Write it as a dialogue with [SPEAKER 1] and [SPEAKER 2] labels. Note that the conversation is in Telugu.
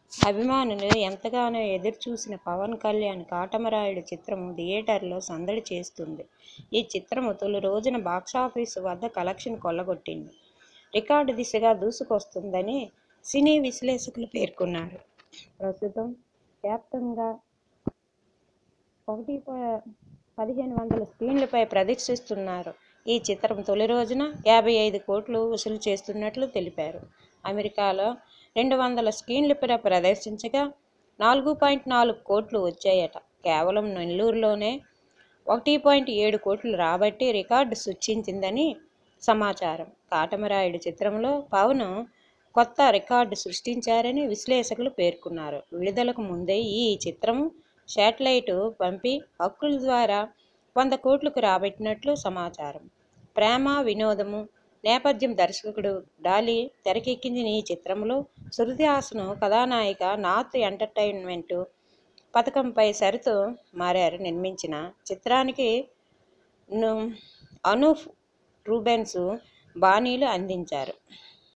[SPEAKER 1] అభిమానులు ఎంతగానో ఎదురుచూసిన పవన్ కళ్యాణ్ కాటమరాయుడు చిత్రం థియేటర్లో సందడి చేస్తుంది. ఈ చిత్రం తొలి రోజున బాక్సాఫీసు వద్ద కలెక్షన్స్ కొల్లగొట్టింది. రికార్డు దిశగా దూసుకొస్తోందని సినీ విశ్లేషకులు పేర్కొన్నారు. ప్రస్తుతం వ్యాప్తంగా పదిహేను వందల స్ర్కీన్లపై ప్రదర్శిస్తున్నారు. ఈ చిత్రం తొలి రోజున యాభై ఐదు కోట్లు వసూలు చేసినట్లు తెలిపారు. అమెరికాలో రెండు వందల స్ర్కీన్లపై ప్రదర్శించగా నాలుగు పాయింట్ నాలుగు కోట్లు వచ్చాయట. కేవలం నెల్లూరులోనే ఒకటి పాయింట్ ఏడు కోట్లు రాబట్టి రికార్డు సృష్టించిందని సమాచారం. కాటమరాయుడు చిత్రంతో పవన్ కొత్త రికార్డు సృష్టించారని విశ్లేషకులు పేర్కొన్నారు. విడుదలకు ముందే ఈ చిత్రం శాటిలైట్ పంపి హక్కుల ద్వారా వంద కోట్లు రాబట్టినట్లు సమాచారం. ప్రేమ, వినోదం నేపథ్య దర్శకుడు డాలీ తెరకెక్కించిన ఈ చిత్రంలో శృతి హాసన్ కథానాయిక నార్త్ ఎంటర్టైన్మెంట్ పతాకంపై శరత్ మరేర్ నిర్మించిన చిత్రానికి అనూప్ రూబెన్స్ బాణీలు అందించారు.